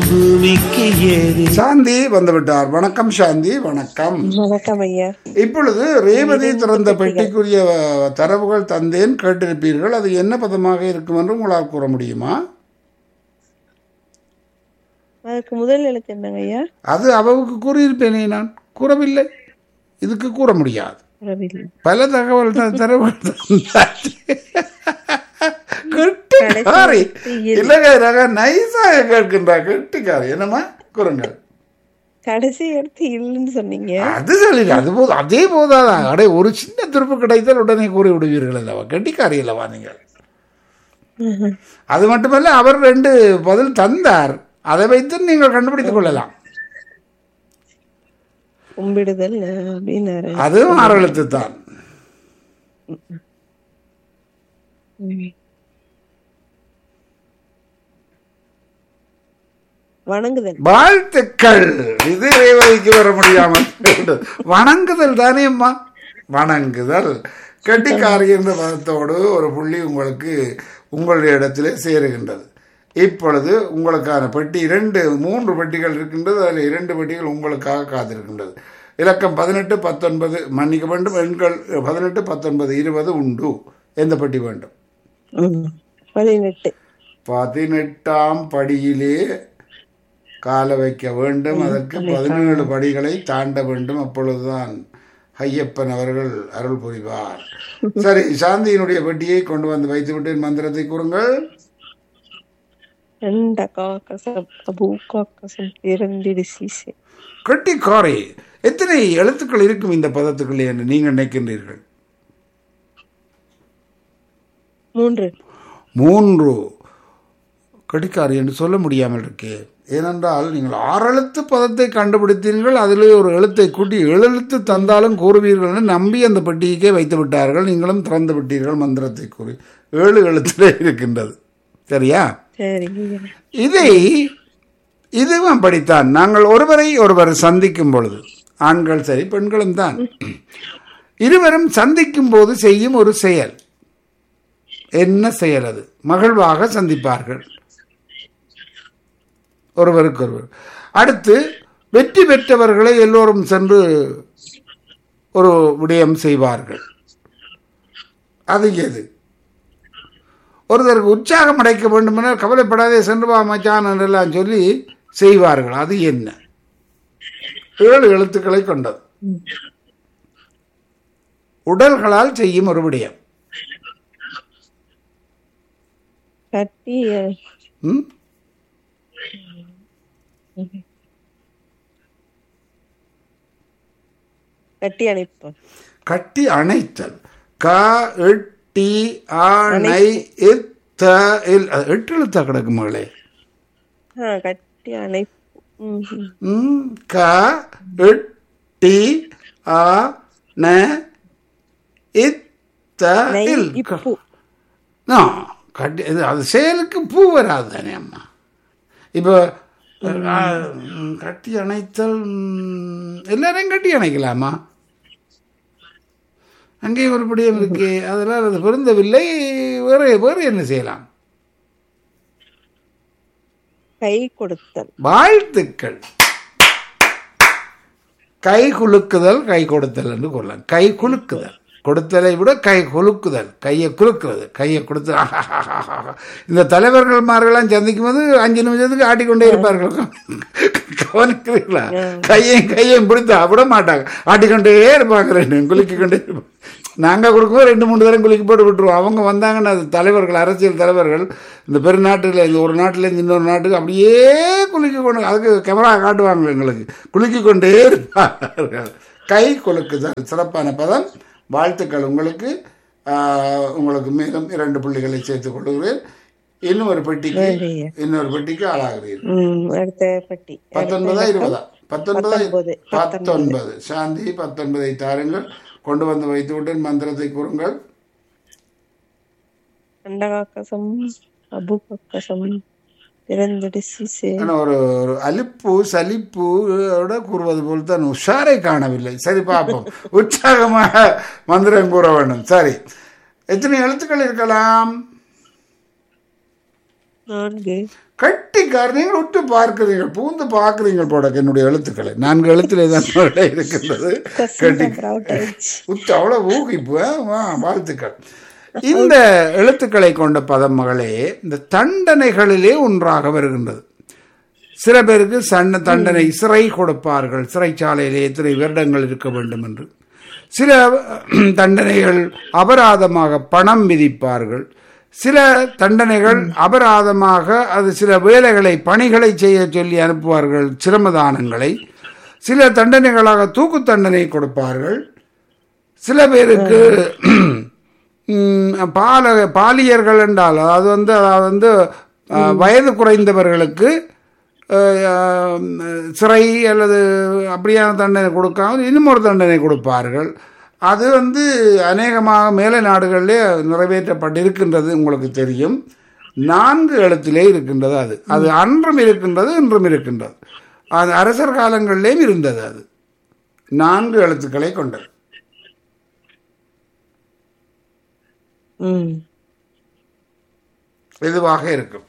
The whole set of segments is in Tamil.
பூமிக்கு ஏறி சாந்தி வந்துவிட்டார் வணக்கம் சாந்தி வணக்கம் வணக்கம் ஐயா இப்பொழுது ரேவதி திறந்த பெட்டிக்குரிய அஹ், தரவுகள் தந்தேன் கேட்டிருப்பீர்கள் அது என்ன பதமாக இருக்கும் என்று உங்களால் கூற முடியுமா அதுக்கு முதல் எழுத்து என்னங்க ஐயா அது அவவுக்கு கூறியிருப்பேனே நான் கூறவில்லை இதுக்கு கூற முடியாது ரவில் பல தகவல் த- தரவுகள் தந்தாச்சு. கெட்டிக்காரி இல்லைங்க ரக நைஸாக கேட்கின்றா கெட்டிக்காரி என்னம்மா கூறுங்கள் கடைசி எடுத்து இல்லைன்னு சொன்னீங்க அது சொல்லி அது போது அதே போதாதான் அடே ஒரு சின்ன திருப்பு கிடைத்தால் உடனே கூறி விடுவீர்கள் அல்லவா கெட்டிக்காரி அல்லவா நீங்கள் அது மட்டுமல்ல அவர் ரெண்டு பதில் தந்தார் அதை வைத்து நீங்கள் கண்டுபிடித்துக் கொள்ளலாம் கும்பிடுதல் அஹ், அப்படின்னாரு அதுவும் ஆறு எழுத்து தான் ம். வணங்குதல் வாழ்த்துக்கள் இது ரேவதிக்கு வர முடியாமல் போய்விட்டது. வணங்குதல் தானே அம்மா வணங்குதல் கெட்டிக்காரி என்ற பதத்தோடு ஒரு புள்ளி உங்களுக்கு உங்களுடைய இடத்திலே சேருகின்றது இப்பொழுது உங்களுக்கான பெட்டி இரண்டு மூன்று பெட்டிகள் இருக்கின்றது அதில் இரண்டு பெட்டிகள் உங்களுக்காக காத்திருக்கின்றது இலக்கம் பதினெட்டு பத்தொன்பது மன்னிக்க வேண்டும் எண்கள் பதினெட்டு பத்தொன்பது இருபது உண்டு எந்த பெட்டி வேண்டும் ம். பதினெட்டு பதினெட்டாம் படியிலே கால வைக்க வேண்டும் அதற்கு பதினேழு படிகளை தாண்ட வேண்டும் அப்பொழுதுதான் ஐயப்பன் அவர்கள் அருள் புரிவார் சரி சாந்தியினுடைய பெட்டியை கொண்டு வந்து வைத்து விட்டேன் மந்திரத்தை கூறுங்கள் ரெண்ட காக்கசம் அபூ காக்கசம் இரண்டிடு சீசே கெட்டிக்காரை எத்தனை எழுத்துக்கள் இருக்கும் இந்த பதத்துக்குள்ளே என்று நீங்கள் நினைக்கின்றீர்கள் மூன்று மூன்று கடிக்காரி என்று சொல்ல முடியாமல் இருக்கே ஏனென்றால் நீங்கள் ஆறு எழுத்து பதத்தை கண்டுபிடித்தீர்கள் அதிலே ஒரு எழுத்தை கூட்டி ஏழு எழுத்து தந்தாலும் கூறுவீர்கள் என்று நம்பி அந்த பெட்டிக்கே வைத்து விட்டார்கள் நீங்களும் திறந்து விட்டீர்கள் மந்திரத்தை கூறி ஏழு எழுத்திலே இருக்கின்றது சரியா சரிங்க ஐயா. இதை இதுவும் அப்படித்தான் நாங்கள் ஒருவரை ஒருவர் சந்திக்கும் பொழுது ஆண்கள் சரி பெண்களும் தான் இருவரும் சந்திக்கும் போது செய்யும் ஒரு செயல் என்ன செயல் அது மகிழ்வாக சந்திப்பார்கள் ஒருவருக்கொருவர் அடுத்து வெற்றி பெற்றவர்களை எல்லோரும் சென்று ஒரு விடயம் செய்வார்கள் அது எது ஒருத்தருக்கு உற்சாகம் அடைக்க வேண்டுமென்றால் கவலைப்படாதே சென்று வா மச்சான் என்றெல்லாம் சொல்லி செய்வார்கள் அது என்ன ஏழு எழுத்துக்களை கொண்டது உடல்களால் செய்யும் ஒரு விடயம் கட்டி அஹ், ம்? கட்டி அணைப்போம் கட்டி அணைத்தல் க எட்டி ஆணை இத்த இல் அது எட்டு எழுத்தா கிடக்கு மகளே ஆ கட்டி அணைப்பு ம், ம். ம், க எட்டி ஆ ந இத்த நை இல் இப்பு ஆ, கட்டி இது அது செயலுக்கு பூ வராது தானே அம்மா இப்போ ஆ, ம், கட்டி அணைத்தல் ம், எல்லாரையும் கட்டி அணைக்கலாமா அங்கேயும் ஒரு பிடியம் இருக்கு அதெல்லாம் அது பொருந்தவில்லை வேறு வேறு என்ன செய்யலாம் கை கொடுத்தல் வாழ்த்துக்கள் கை குலுக்குதல் கை கொடுத்தல் என்று கொள்ளலாம் கை குலுக்குதல் கொடுத்தலை விட கை குலுக்குதல் கையை குலுக்குறது கையை கொடுத்து ஆஹாஹாஹாஹா. இந்த தலைவர்கள்மார்கள்லாம் சந்திக்கும் போது அஞ்சு நிமிஷத்துக்கு ஆட்டிக்கொண்டே இருப்பார்கள் கவனிக்கிறீங்களா கையையும் கையையும் பிடித்தா விட மாட்டாங்க ஆட்டிக்கொண்டே இருப்பாங்க ரெண்டு குலுக்கிக்கொண்டே இருப்பாங்க நாங்கள் கொடுக்கும்போது ரெண்டு மூணு தரம் குலுக்கி போட்டு விட்டுருவோம் அவங்க வந்தாங்கன்னா அது தலைவர்கள் அரசியல் தலைவர்கள் இந்த பெருநாட்டில் இந்த ஒரு நாட்டிலேருந்து இன்னொரு நாட்டுக்கு அப்படியே குலுக்கி கொண்டு அதுக்கு கேமரா காட்டுவாங்க எங்களுக்கு குலுக்கி கொண்டே இருப்பார்கள் கை குலுக்குதல் சிறப்பான பதம் வாழ்த்துக்கள் உங்களுக்கு ஆஹ், உங்களுக்கு மேலும் இரண்டு புள்ளிகளை சேர்த்துக் கொள்கிறேன் இன்னும் ஒரு பெட்டிக்கு நன்றிங்க. இன்னொரு பெட்டிக்கு ஆளாகிறீர்கள் ம், அடுத்த பட்டி பத்தொன்பதா இருபதா பத்தொன்பதா பத்தொன்பது. பத்தொன்பது சாந்தி பத்தொன்பதை தாருங்கள் கொண்டு வந்து வைத்து விட்டேன் மந்திரத்தை கூறுங்கள் அண்டகாக்கசம் அபு கக்கசம் திறந்தடி சீசே ஆனா ஒரு ஒரு அலிப்பு சலிப்பு ஓட கூறுவது போல் தான் உஷாரை காணவில்லை சரி பார்ப்போம் உற்சாகமாக மந்திரம் கூற வேண்டும் சரி எத்தனை எழுத்துக்கள் இருக்கலாம் நான்கு கட்டிக்கார் நீங்கள் உற்று பார்க்கிறீர்கள் பூந்து பார்க்கிறீங்க போட என்னுடைய எழுத்துக்களை நான்கு எழுத்திலே தான் உங்களிடம் இருக்கின்றது கட்டி அவுட் ஆயிடுச்சு உற்று அவ்வளவு ஊகிப்பு ஆ, வா, வாழ்த்துக்கள் இந்த எழுத்துக்களை கொண்ட பதம் மகளே இந்த தண்டனைகளிலே ஒன்றாக வருகின்றது சில பேருக்கு சண்ட தண்டனை சிறை கொடுப்பார்கள் சிறைச்சாலையிலே எத்தனை வருடங்கள் இருக்க வேண்டும் என்று சில தண்டனைகள் அபராதமாக பணம் விதிப்பார்கள் சில தண்டனைகள் அபராதமாக அது சில வேலைகளை பணிகளை செய்ய சொல்லி அனுப்புவார்கள் சிரமதானங்களை சில தண்டனைகளாக தூக்கு தண்டனை கொடுப்பார்கள் சில பேருக்கு ம், பால பாலியர்கள் என்றால் அதாவது வந்து அதாவது வந்து அஹ், வயது குறைந்தவர்களுக்கு அஹ், அஹ், சிறை அல்லது அப்படியான தண்டனை கொடுக்காமல் இன்னும் ஒரு தண்டனை கொடுப்பார்கள் அது வந்து அநேகமாக மேலை நாடுகளிலே நிறைவேற்றப்பட்டிருக்கின்றது உங்களுக்கு தெரியும் நான்கு எழுத்திலே இருக்கின்றது அது அது அன்றும் இருக்கின்றது இன்றும் இருக்கின்றது அது அரசர் காலங்களிலேயும் இருந்தது அது நான்கு எழுத்துக்களை கொண்டது ம் இதுவாக இருக்கும்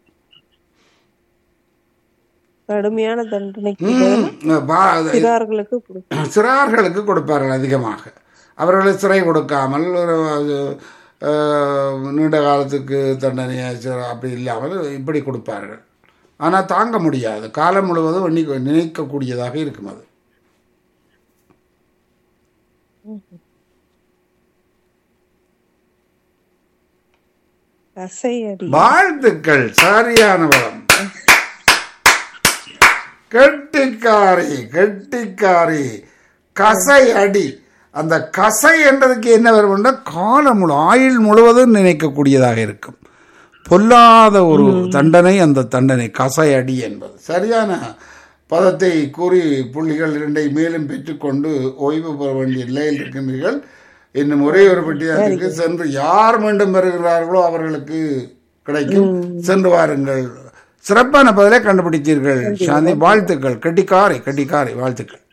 கடுமையான தண்டனைக்கு ம், பா- சிறார்களுக்கு கொடுக்கும் சிறார்களுக்கு கொடுப்பார்கள் அதிகமாக அவர்களை சிறை கொடுக்காமல் ஒரு அது, அஹ், நீண்ட காலத்துக்கு தண்டனையை சிறை அப்படி இல்லாமல் இப்படி கொடுப்பார்கள் ஆனால் தாங்க முடியாது காலம் முழுவதும் எண்ணி நினைக்கக்கூடியதாக இருக்கும் அது கசையடி வாழ்த்துக்கள் சரியான பதம் கெட்டிக்காரி கெட்டிக்காரி கசை அடி அந்த கசை என்றதுக்கு என்ன வரும்னா காலம் முழு ஆயுள் முழுவதும் நினைக்கக்கூடியதாக இருக்கும் பொல்லாத ஒரு தண்டனை அந்த தண்டனை கசை அடி என்பது சரியான பதத்தை கூறி புள்ளிகள் இரண்டை மேலும் பெற்றுக்கொண்டு ஓய்வு பெற வேண்டிய நிலையில் இருக்கின்றீர்கள் இன்னும் ஒரே ஒரு பெட்டியாக இருக்கு சென்று யார் மீண்டும் வருகிறார்களோ அவர்களுக்கு கிடைக்கும் சென்று வாருங்கள் சிறப்பான பதிலை கண்டுபிடித்தீர்கள் சாந்தி வாழ்த்துக்கள் கட்டிக்காரை கட்டிக்காரை வாழ்த்துக்கள்